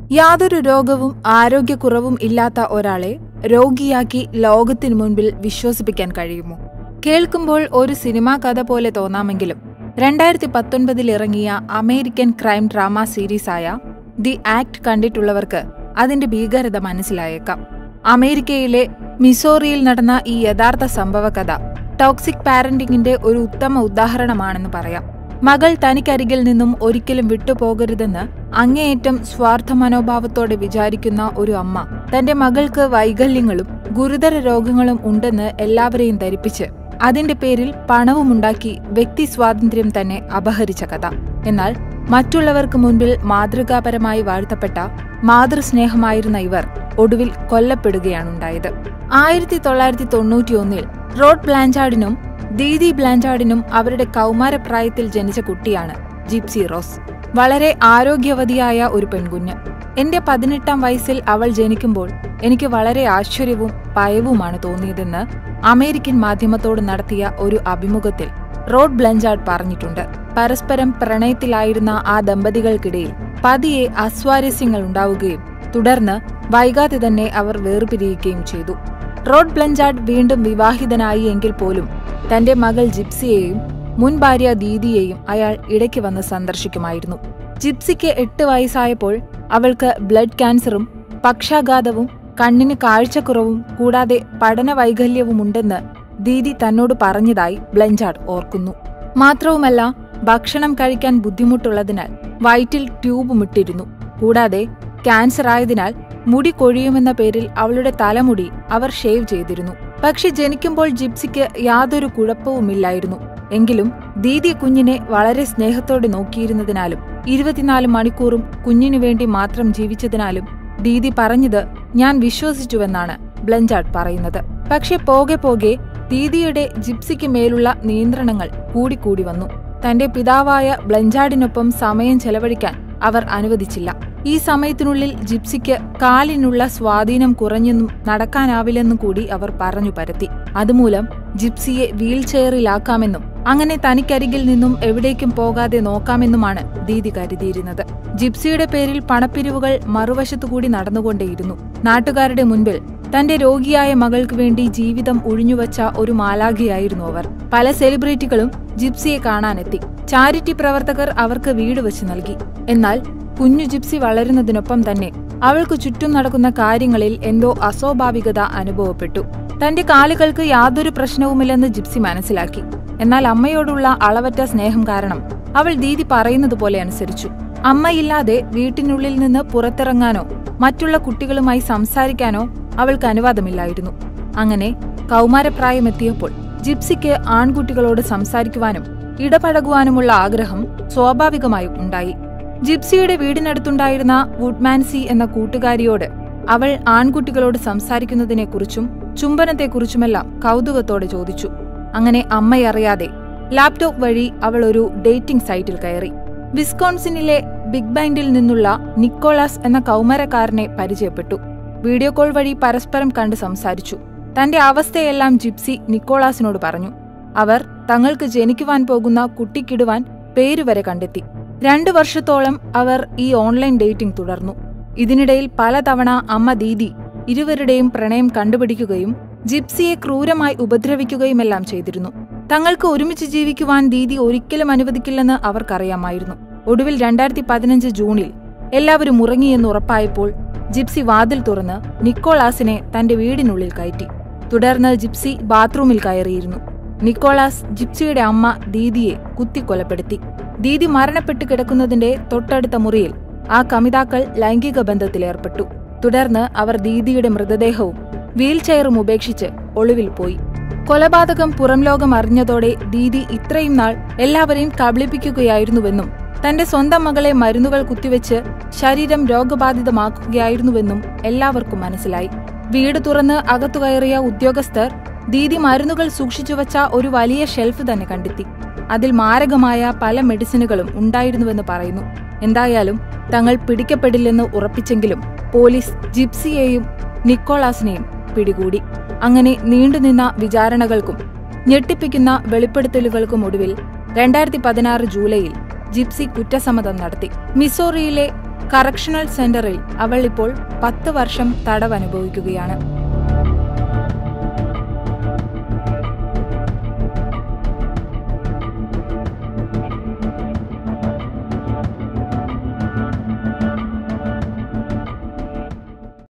യാതൊരു രോഗവും ആരോഗ്യക്കുറവും ഇല്ലാത്ത ഒരാളെ രോഗിയാക്കി ലോകത്തിനു മുൻപിൽ വിശ്വസിപ്പിക്കാൻ കഴിയുമോ കേൾക്കുമ്പോൾ ഒരു സിനിമാ കഥ പോലെ തോന്നാമെങ്കിലും രണ്ടായിരത്തി പത്തൊൻപതിൽ ഇറങ്ങിയ അമേരിക്കൻ ക്രൈം ഡ്രാമ സീരീസായ ദി ആക്ട് കണ്ടിട്ടുള്ളവർക്ക് അതിന്റെ ഭീകരത മനസ്സിലായേക്കാം അമേരിക്കയിലെ മിസോറിയിൽ നടന്ന ഈ യഥാർത്ഥ സംഭവ കഥ ടോക്സിക് പാരന്റിംഗിന്റെ ഒരു ഉത്തമ ഉദാഹരണമാണെന്ന് പറയാം മകൾ തനിക്കരികിൽ നിന്നും ഒരിക്കലും വിട്ടുപോകരുതെന്ന് അങ്ങേയറ്റം സ്വാർത്ഥ മനോഭാവത്തോടെ വിചാരിക്കുന്ന ഒരു അമ്മ തന്റെ മകൾക്ക് വൈകല്യങ്ങളും ഗുരുതര രോഗങ്ങളും ഉണ്ടെന്ന് എല്ലാവരെയും ധരിപ്പിച്ച് അതിന്റെ പേരിൽ പണവുമുണ്ടാക്കി വ്യക്തി സ്വാതന്ത്ര്യം തന്നെ അപഹരിച്ച കഥ എന്നാൽ മറ്റുള്ളവർക്ക് മുൻപിൽ മാതൃകാപരമായി വാഴ്ത്തപ്പെട്ട മാതൃസ്നേഹമായിരുന്ന ഇവർ ഒടുവിൽ കൊല്ലപ്പെടുകയാണുണ്ടായത് ആയിരത്തി തൊള്ളായിരത്തി തൊണ്ണൂറ്റിയൊന്നിൽ റോഡ് ബ്ലാഞ്ചാർഡിനും ദീദി ബ്ലാഞ്ചാർഡിനും അവരുടെ കൗമാരപ്രായത്തിൽ ജനിച്ച കുട്ടിയാണ് ജിപ്സി റോസ് വളരെ ആരോഗ്യവതിയായ ഒരു പെൺകുഞ്ഞ് എന്റെ പതിനെട്ടാം വയസ്സിൽ അവൾ ജനിക്കുമ്പോൾ എനിക്ക് വളരെ ആശ്ചര്യവും ഭയവുമാണ് തോന്നിയതെന്ന് അമേരിക്കൻ മാധ്യമത്തോട് നടത്തിയ ഒരു അഭിമുഖത്തിൽ റോഡ് ബ്ലഞ്ചാർഡ് പറഞ്ഞിട്ടുണ്ട് പരസ്പരം പ്രണയത്തിലായിരുന്ന ആ ദമ്പതികൾക്കിടയിൽ പതിയെ അസ്വാരസ്യങ്ങൾ ഉണ്ടാവുകയും തുടർന്ന് വൈകാതെ തന്നെ അവർ വേർപിരിയുകയും ചെയ്തു റോഡ് ബ്ലഞ്ചാർഡ് വീണ്ടും വിവാഹിതനായി എങ്കിൽ പോലും തന്റെ മകൾ ജിപ്സിയെയും മുൻ ഭാര്യ ദീദിയെയും അയാൾ ഇടയ്ക്ക് വന്ന് സന്ദർശിക്കുമായിരുന്നു ജിപ്സിക്ക് എട്ട് വയസ്സായപ്പോൾ അവൾക്ക് ബ്ലഡ് ക്യാൻസറും പക്ഷാഘാതവും കണ്ണിന് കാഴ്ചക്കുറവും കൂടാതെ പഠന വൈകല്യവുമുണ്ടെന്ന് ദീദി തന്നോട് പറഞ്ഞതായി ബ്ലഞ്ചാർഡ് ഓർക്കുന്നു മാത്രവുമല്ല ഭക്ഷണം കഴിക്കാൻ ബുദ്ധിമുട്ടുള്ളതിനാൽ വയറ്റിൽ ട്യൂബുമിട്ടിരുന്നു കൂടാതെ ക്യാൻസർ ആയതിനാൽ മുടി കൊഴിയുമെന്ന പേരിൽ അവളുടെ തലമുടി അവർ ഷേവ് ചെയ്തിരുന്നു പക്ഷെ ജനിക്കുമ്പോൾ ജിപ്സിക്ക് യാതൊരു കുഴപ്പവുമില്ലായിരുന്നു എങ്കിലും ദീദി കുഞ്ഞിനെ വളരെ സ്നേഹത്തോടെ നോക്കിയിരുന്നതിനാലും ഇരുപത്തിനാല് മണിക്കൂറും കുഞ്ഞിനു വേണ്ടി മാത്രം ജീവിച്ചതിനാലും ദീദി പറഞ്ഞത് ഞാൻ വിശ്വസിച്ചുവെന്നാണ് ബ്ലഞ്ചാർഡ് പറയുന്നത് പക്ഷെ പോകെ പോകെ ദീദിയുടെ ജിപ്സിക്ക് മേലുള്ള നിയന്ത്രണങ്ങൾ കൂടിക്കൂടി വന്നു തന്റെ പിതാവായ ബ്ലഞ്ചാർഡിനൊപ്പം സമയം ചെലവഴിക്കാൻ അവർ അനുവദിച്ചില്ല ഈ സമയത്തിനുള്ളിൽ ജിപ്സിക്ക് കാലിനുള്ള സ്വാധീനം കുറഞ്ഞെന്നും നടക്കാനാവില്ലെന്നും കൂടി അവർ പറഞ്ഞു പരത്തി അതുമൂലം ജിപ്സിയെ വീൽ ചെയറിലാക്കാമെന്നും അങ്ങനെ തനിക്കരികിൽ നിന്നും എവിടേക്കും പോകാതെ നോക്കാമെന്നുമാണ് ദീദി കരുതിയിരുന്നത് ജിപ്സിയുടെ പേരിൽ പണപ്പിരിവുകൾ മറുവശത്തുകൂടി നടന്നുകൊണ്ടേയിരുന്നു നാട്ടുകാരുടെ മുൻപിൽ തന്റെ രോഗിയായ മകൾക്ക് വേണ്ടി ജീവിതം ഒഴിഞ്ഞുവച്ച ഒരു മാലാഖയായിരുന്നു അവർ പല സെലിബ്രിറ്റികളും ജിപ്സിയെ കാണാനെത്തി ചാരിറ്റി പ്രവർത്തകർ അവർക്ക് വീട് വെച്ച് നൽകി എന്നാൽ കുഞ്ഞു ജിപ്സി വളരുന്നതിനൊപ്പം തന്നെ അവൾക്ക് ചുറ്റും നടക്കുന്ന കാര്യങ്ങളിൽ എന്തോ അസ്വാഭാവികത അനുഭവപ്പെട്ടു തന്റെ കാലുകൾക്ക് യാതൊരു പ്രശ്നവുമില്ലെന്ന് ജിപ്സി മനസ്സിലാക്കി എന്നാൽ അമ്മയോടുള്ള അളവറ്റ സ്നേഹം കാരണം അവൾ ദീദി പറയുന്നത് പോലെ അനുസരിച്ചു അമ്മയില്ലാതെ വീട്ടിനുള്ളിൽ നിന്ന് പുറത്തിറങ്ങാനോ മറ്റുള്ള കുട്ടികളുമായി സംസാരിക്കാനോ അവൾക്ക് അനുവാദമില്ലായിരുന്നു അങ്ങനെ കൗമാരപ്രായമെത്തിയപ്പോൾ ജിപ്സിക്ക് ആൺകുട്ടികളോട് സംസാരിക്കുവാനും ഇടപഴകുവാനുമുള്ള ആഗ്രഹം സ്വാഭാവികമായും ഉണ്ടായി ജിപ്സിയുടെ വീടിനടുത്തുണ്ടായിരുന്ന വുഡ്മാൻസി എന്ന കൂട്ടുകാരിയോട് അവൾ ആൺകുട്ടികളോട് സംസാരിക്കുന്നതിനെക്കുറിച്ചും ചുംബനത്തെക്കുറിച്ചുമെല്ലാം കൗതുകത്തോടെ ചോദിച്ചു അങ്ങനെ അമ്മയറിയാതെ ലാപ്ടോപ്പ് വഴി അവൾ ഒരു ഡേറ്റിംഗ് സൈറ്റിൽ കയറി വിസ്കോൺസിനിലെ ബിഗ് ബാൻഡിൽ നിന്നുള്ള നിക്കോളാസ് എന്ന കൗമാരക്കാരനെ പരിചയപ്പെട്ടു വീഡിയോ കോൾ വഴി പരസ്പരം കണ്ട് സംസാരിച്ചു തന്റെ അവസ്ഥയെല്ലാം ജിപ്സി നിക്കോളാസിനോട് പറഞ്ഞു അവർ തങ്ങൾക്ക് ജനിക്കുവാൻ പോകുന്ന കുട്ടിക്കിടുവാൻ പേരുവരെ കണ്ടെത്തി രണ്ടു വർഷത്തോളം അവർ ഈ ഓൺലൈൻ ഡേറ്റിംഗ് തുടർന്നു ഇതിനിടയിൽ പലതവണ അമ്മ ദീദി ഇരുവരുടെയും പ്രണയം കണ്ടുപിടിക്കുകയും ജിപ്സിയെ ക്രൂരമായി ഉപദ്രവിക്കുകയുമെല്ലാം ചെയ്തിരുന്നു തങ്ങൾക്ക് ഒരുമിച്ച് ജീവിക്കുവാൻ ദീദി ഒരിക്കലും അനുവദിക്കില്ലെന്ന് അവർക്കറിയാമായിരുന്നു ഒടുവിൽ രണ്ടായിരത്തി പതിനഞ്ച് ജൂണിൽ എല്ലാവരും ഉറങ്ങിയെന്ന് ഉറപ്പായപ്പോൾ ജിപ്സി വാതിൽ തുറന്ന് നിക്കോളാസിനെ തന്റെ വീടിനുള്ളിൽ കയറ്റി തുടർന്ന് ജിപ്സി ബാത്റൂമിൽ കയറിയിരുന്നു നിക്കോളാസ് ജിപ്സിയുടെ അമ്മ ദീദിയെ കുത്തിക്കൊലപ്പെടുത്തി ദീദി മരണപ്പെട്ട് കിടക്കുന്നതിന്റെ തൊട്ടടുത്ത മുറിയിൽ ആ കമിതാക്കൾ ലൈംഗിക ബന്ധത്തിലേർപ്പെട്ടു തുടർന്ന് അവർ ദീദിയുടെ മൃതദേഹവും വീൽ ചെയറും ഉപേക്ഷിച്ച് ഒളിവിൽ പോയി കൊലപാതകം പുറം ലോകം അറിഞ്ഞതോടെ ദീദി ഇത്രയും നാൾ എല്ലാവരെയും കബളിപ്പിക്കുകയായിരുന്നുവെന്നും തന്റെ സ്വന്തം മകളെ മരുന്നുകൾ കുത്തിവെച്ച് ശരീരം രോഗബാധിതമാക്കുകയായിരുന്നുവെന്നും എല്ലാവർക്കും മനസ്സിലായി വീട് തുറന്ന് അകത്തു കയറിയ ഉദ്യോഗസ്ഥർ ദീദി മരുന്നുകൾ സൂക്ഷിച്ചുവച്ച ഒരു വലിയ ഷെൽഫ് തന്നെ കണ്ടെത്തി അതിൽ മാരകമായ പല മെഡിസിനുകളും ഉണ്ടായിരുന്നുവെന്ന് പറയുന്നു എന്തായാലും തങ്ങൾ പിടിക്കപ്പെടില്ലെന്ന് ഉറപ്പിച്ചെങ്കിലും പോലീസ് ജിപ്സിയെയും നിക്കോളാസിനെയും പിടികൂടി അങ്ങനെ നീണ്ടുനിന്ന വിചാരണകൾക്കും ഞെട്ടിപ്പിക്കുന്ന വെളിപ്പെടുത്തലുകൾക്കും ഒടുവിൽ രണ്ടായിരത്തി പതിനാറ് ജൂലൈയിൽ ജിപ്സി കുറ്റസമ്മതം നടത്തി മിസോറിയിലെ കറക്ഷണൽ സെന്ററിൽ അവൾ ഇപ്പോൾ പത്ത് വർഷം തടവ് അനുഭവിക്കുകയാണ്